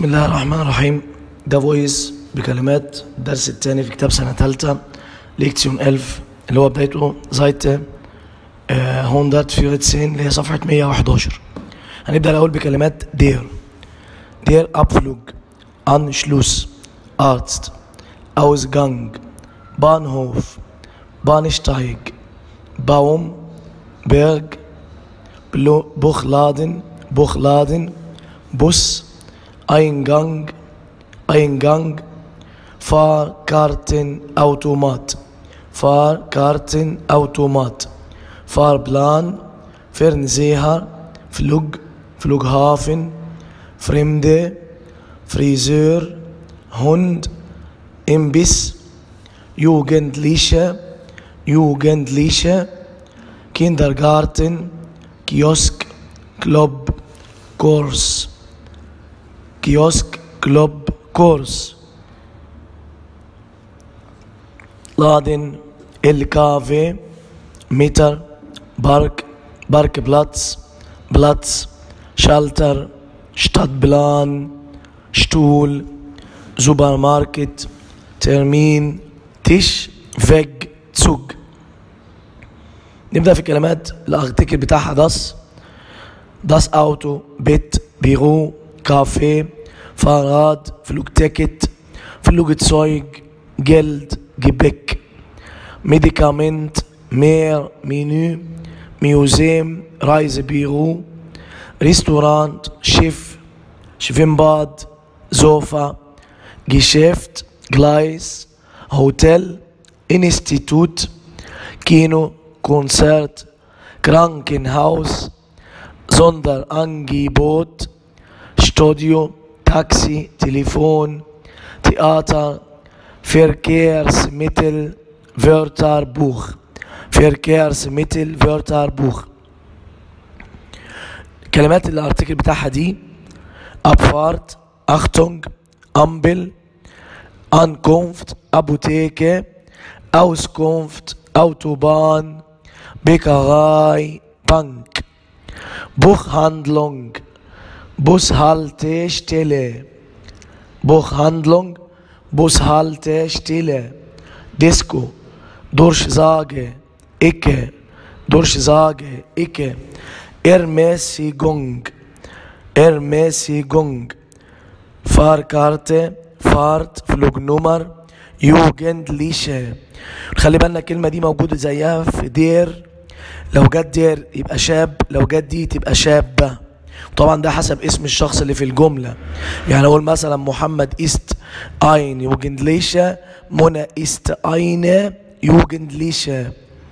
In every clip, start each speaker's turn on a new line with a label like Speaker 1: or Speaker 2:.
Speaker 1: الله الرحمن الرحيم ده فويس بكلمات الدرس الثاني في كتاب سنة ثالثة ليكتيون 1000 اللي هو بدايته زايت 194 اللي هي صفحة 111 هنبدأ الأول بكلمات دير دير أبفلوج أنشلوس أرتست أوزجانج بانهوف بانشتايج باوم بيرج بلو بوخلادن بوخلادن بوس Eingang, Eingang, Fahrkartenautomat, Fahrkartenautomat, Fahrplan, Fernseher, Flug, Flughafen, Fremde, Friseur, Hund, Imbiss, Jugendliche, Jugendliche, Kindergarten, Kiosk, Club, Kurs. كيوسك كلوب كورس لادن الكافي متر بارك بارك بلاتس بلاتس شالتر شتادبلان شتول سوبر ماركت ترمين تيش فيج تسوج نبدأ في كلمات الارتكل بتاعها داس داس اوتو بيت بيرو كافيه فاراد فلوج تيكت فلوج زويج جلد جبك ميديكامنت مير مينو ميوزيم رايز بيرو ريستورانت شيف شفنباد زوفا جيشيفت جلايس هوتيل انستيتوت كينو كونسرت كرانكن هاوس زوندر انجيبوت استوديو تاكسي تليفون تياتر فيركيرس ميتل فيرتار بوخ فيركيرس ميتل فيرتار بوخ كلمات الارتكل بتاعها دي ابفارت اختونج امبل انكونفت ابوتيكه اوسكونفت اوتوبان بيكاراي بانك بوخهاندلونج Bushaltestelle, Buchhandlung, Bushaltestelle, Disco, Durchsage, Icke, Durchsage, Icke, Ermäßigung, Ermäßigung, Fahrkarte, Fahrt, Flugnummer, Jugendliche. خلي بالنا الكلمة دي موجودة زيها في دير لو جت دير يبقى شاب لو جت دي تبقى شابة طبعا ده حسب اسم الشخص اللي في الجملة يعني اقول مثلا محمد است اين يوجندليشا منى است اين يوجندليشا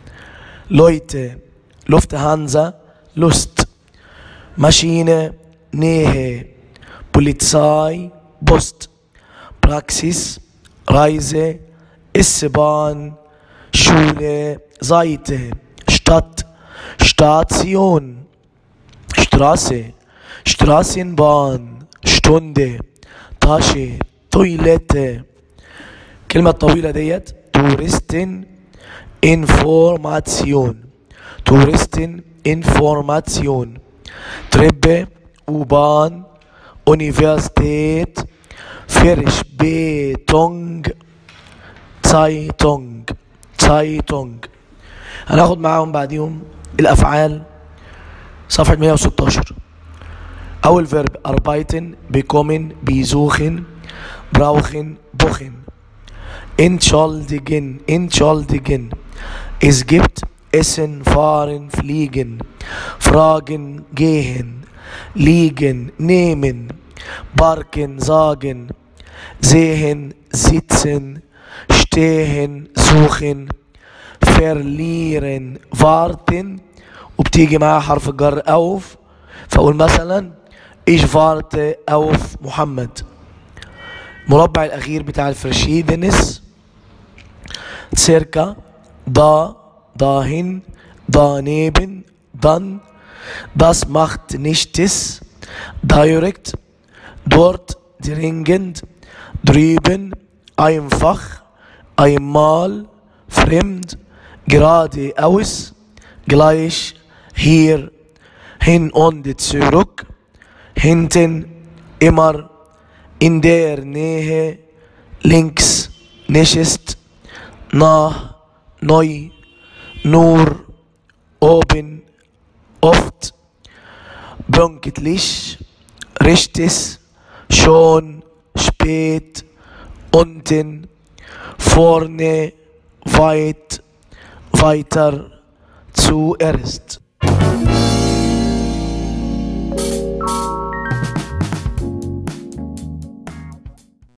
Speaker 1: لويته لفت هانزا لست ماشينة نيه بوليتساي بوست براكسيس رايزة السبان شولة زايته شتات شتاتسيون Straße, Straßenbahn, Stunde, Tasche, Toilette. كلمة طويلة ديت تورستن انفورماتيون تورستن انفورماتيون تربة U-Bahn Universität فرش بيتونج Zeitung Zeitung هناخد معاهم بعديهم الأفعال صفحة 116 أول فيرب أربايتن بيكومن بيزوخن براوخن بوخن entschuldigen entschuldigen es gibt essen fahren fliegen fragen gehen liegen nehmen barken sagen sehen sitzen stehen suchen verlieren warten وبتيجي معاها حرف الجر أوف فأقول مثلا إيش فارت أوف محمد مربع الأخير بتاع الفرشيدنس سيركا دا داهن دانيبن dann das macht nichts direkt dort dringend drüben einfach einmal fremd geradeaus gleich hier hin und zurück hinten immer in der Nähe, links, nicht, nah, neu, nur, oben, oft, pünktlich, richtig, schon, spät, unten, vorne, weit, weiter, zuerst.